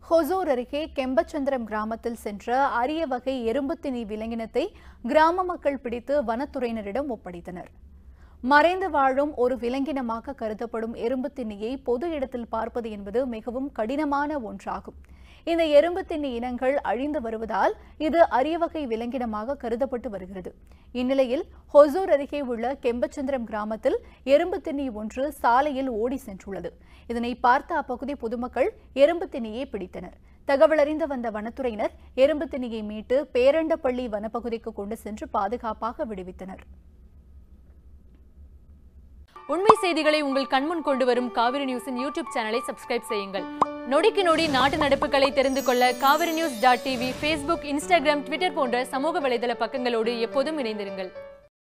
ஹொசூர் அருகே கெம்பச்சந்திரம் கிராமத்தில் சென்ற அரிய வகை எறும்புத்திணி விலங்கினத்தை கிராம மக்கள் பிடித்து வனத்துறையினரிடம் ஒப்படைத்தனர் மறைந்து வாழும் ஒரு விலங்கினமாக கருதப்படும் எறும்புத்திண்ணியை பொது இடத்தில் பார்ப்பது என்பது மிகவும் கடினமான ஒன்றாகும் இந்த எறும்புத்திண்ணி இனங்கள் அழிந்து வருவதால் இது அரிய வகை விலங்கினமாக கருதப்பட்டு வருகிறது இந்நிலையில் ஹொசூர் அருகே உள்ள கெம்பச்சந்திரம் கிராமத்தில் எறும்புத்திண்ணி ஒன்று சாலையில் ஓடி சென்றுள்ளது இதனை பார்த்த அப்பகுதி பொதுமக்கள் எறும்புத்திண்ணியை பிடித்தனர் தகவலறிந்து வந்த வனத்துறையினர் எறும்புத்திண்ணியை மீட்டு பேரண்டப்பள்ளி வனப்பகுதிக்கு கொண்டு சென்று பாதுகாப்பாக விடுவித்தனர் உண்மை செய்திகளை உங்கள் கண்முன் கொண்டு வரும் காவிரி நியூஸின் யூடியூப் சேனலை சப்ஸ்கிரைப் செய்யுங்கள் நொடிக்கு நொடி நாட்டு நடப்புகளை தெரிந்து கொள்ள Kaveri news dot TV Facebook Instagram Twitter போன்ற சமூக வலைதள பக்கங்களோடு எப்போதும் இணைந்திருங்கள்